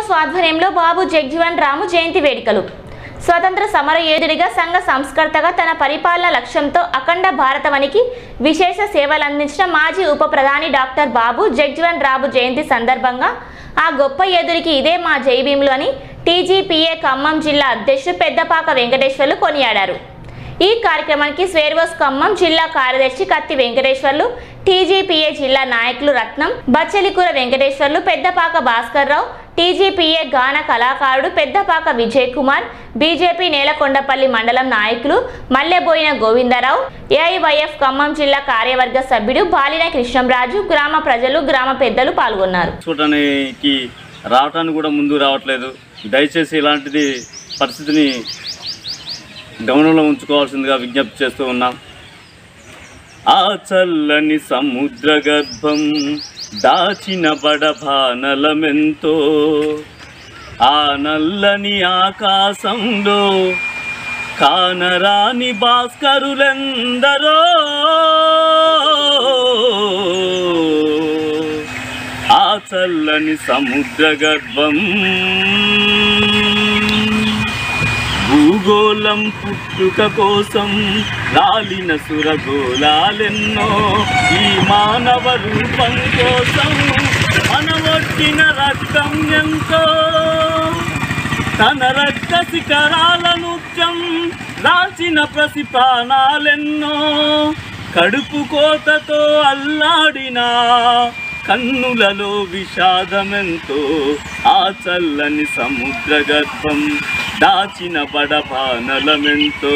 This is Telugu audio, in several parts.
ఫోర్స్ ఆధ్వర్యంలో బాబు జగ్జీవన్ రాము జయంతి వేడుకలు స్వతంత్ర సమర యోధుడిగా సంఘ సంస్కర్తగా తన పరిపాలన లక్ష్యంతో అఖండ భారతవనికి విశేష సేవలు అందించిన మాజీ ఉప ప్రధాని డాక్టర్ బాబు జగ్జీవన్ రాము జయంతి సందర్భంగా ఆ గొప్ప యోధుడికి ఇదే మా జైభీములు అని టీజీపీఏ ఖమ్మం జిల్లా అధ్యక్షుడు పెద్దపాక వెంకటేశ్వర్లు కొనియాడారు ఈ కార్యక్రమానికి స్వేర్వోస్ ఖమ్మం జిల్లా కార్యదర్శి కత్తి వెంకటేశ్వర్లు టీజీపీఏ జిల్లా నాయకులు రత్నం బచ్చలికూర వెంకటేశ్వర్లు పెద్దపాక భాస్కర్ రావు టీజీపీఏ గాన కళాకారుడు పెద్దపాక విజయ్ కుమార్ బీజేపీ నేలకొండపల్లి మండలం నాయకులు మల్లెబోయిన గోవిందరావు ఏఐవైఎఫ్ ఖమ్మం జిల్లా కార్యవర్గ సభ్యుడు బాలిన కృష్ణంరాజు గ్రామ ప్రజలు గ్రామ పెద్దలు పాల్గొన్నారు చూడటానికి రావటానికి కూడా ముందు రావట్లేదు దయచేసి ఇలాంటిది పరిస్థితిని గమనంలో ఉంచుకోవాల్సిందిగా విజ్ఞప్తి చేస్తూ ఉన్నాం ఆ చల్లని సముద్ర గర్భం దాచిన బడభానలమెంతో ఆ నల్లని ఆకాశంలో కానరాని భాస్కరులెందరో ఆ చల్లని సముద్ర గర్భం భూగోళం పుట్టుక కోసం రాలిన సురగోళాలెన్నో ఈ మానవ రూపం కోసం మనవొట్టిన రక్తం ఎంతో తన రక్త శిఖరాల నృత్యం దాచిన ప్రసి ప్రాణాలెన్నో కడుపు కోతతో అల్లాడిన కన్నులలో విషాదమెంతో ఆ చల్లని సముద్ర గర్భం దాచిన బడబానలమెంతో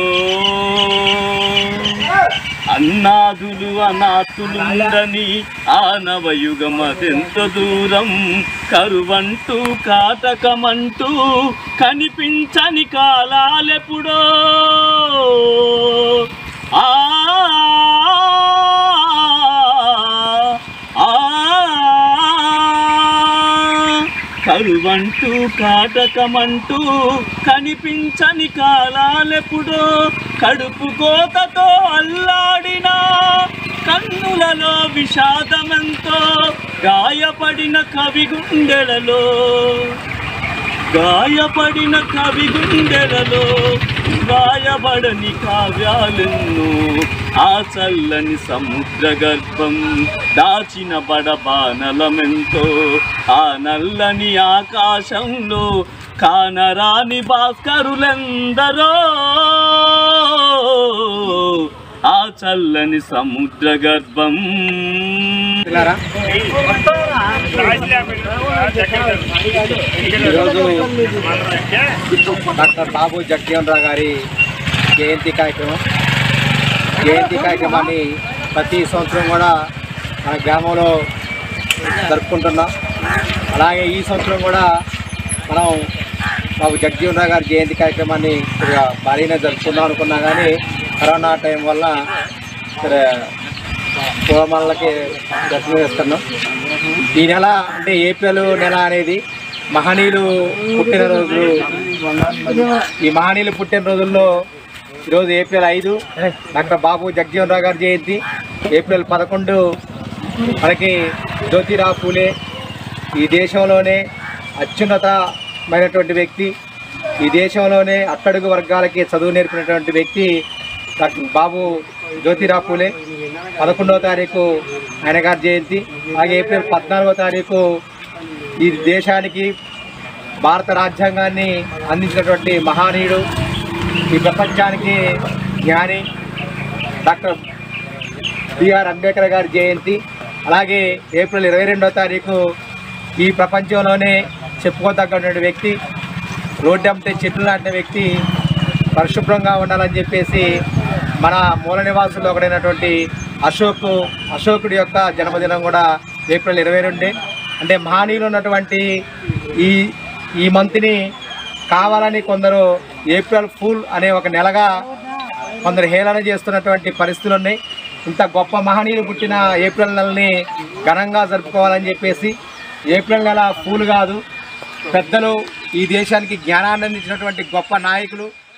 అన్నాదులు అనాథులుండని ఆ నవయుగమదెంత దూరం కరువంటూ కాటకమంటూ కనిపించని కాలాలెప్పుడో ఆ ఆ కరువంటూ కాటకమంటూ కనిపించని కాలాలెప్పుడో కడుపు కోతతో అల్లాడిన కన్నులలో విషాదమెంతో గాయపడిన కవి గుండెలలో గాయపడిన కవి గుండెలలో గాయపడని కావ్యాలెన్నో ఆ చల్లని సముద్ర గర్భం దాచిన బడబానలమెంతో ఆ నల్లని ఆకాశంలో కానరాని భాస్కరులెందరో ఆ చల్లని సముద్ర గర్భం పిల్లరా ఈరోజు డాక్టర్ బాబు జగజీవన్ రావు గారి జయంతి కార్యక్రమం జయంతి కార్యక్రమాన్ని ప్రతి సంవత్సరం కూడా మన గ్రామంలో జరుపుకుంటున్నాం అలాగే ఈ సంవత్సరం కూడా మనం బాబు జగజీవన్ రావు గారి జయంతి కార్యక్రమాన్ని కొద్దిగా భారీగా జరుపుకుందాం అనుకున్నా కానీ కరోనా టైం వల్ల ఇక్కడ పూలమాలకి దర్శనం ఇస్తున్నాం ఈ నెల అంటే ఏప్రిల్ నెల అనేది మహనీయులు పుట్టినరోజు ఈ మహనీయులు పుట్టినరోజుల్లో ఈరోజు ఏప్రిల్ ఐదు డాక్టర్ బాబు జగజీవన్ రావు గారి జయంతి ఏప్రిల్ పదకొండు మనకి జ్యోతిరావు పూలే ఈ దేశంలోనే అత్యున్నతమైనటువంటి వ్యక్తి ఈ దేశంలోనే అట్టడుగు వర్గాలకి చదువు నేర్పినటువంటి వ్యక్తి డాక్టర్ బాబు జ్యోతిరావు పూలే పదకొండవ తారీఖు ఆయన గారి జయంతి అలాగే ఏప్రిల్ పద్నాలుగో తారీఖు ఈ దేశానికి భారత రాజ్యాంగాన్ని అందించినటువంటి మహానీయుడు ఈ ప్రపంచానికి జ్ఞాని డాక్టర్ బిఆర్ అంబేద్కర్ గారి జయంతి అలాగే ఏప్రిల్ ఇరవై రెండో తారీఖు ఈ ప్రపంచంలోనే చెప్పుకోదగ్గటువంటి వ్యక్తి రోడ్డు అమ్మితే చెట్లు లాంటి వ్యక్తి పరిశుభ్రంగా ఉండాలని చెప్పేసి మన మూల నివాసుల్లో ఒకడైనటువంటి అశోక్ అశోకుడి యొక్క జన్మదినం కూడా ఏప్రిల్ ఇరవై రెండే అంటే మహనీయులు ఉన్నటువంటి ఈ ఈ మంత్ని కావాలని కొందరు ఏప్రిల్ ఫూల్ అనే ఒక నెలగా కొందరు హేళన చేస్తున్నటువంటి పరిస్థితులు ఉన్నాయి ఇంత గొప్ప మహనీయులు పుట్టిన ఏప్రిల్ నెలని ఘనంగా జరుపుకోవాలని చెప్పేసి ఏప్రిల్ నెల ఫూల్ కాదు పెద్దలు ఈ దేశానికి జ్ఞానాన్ని అందించినటువంటి గొప్ప నాయకులు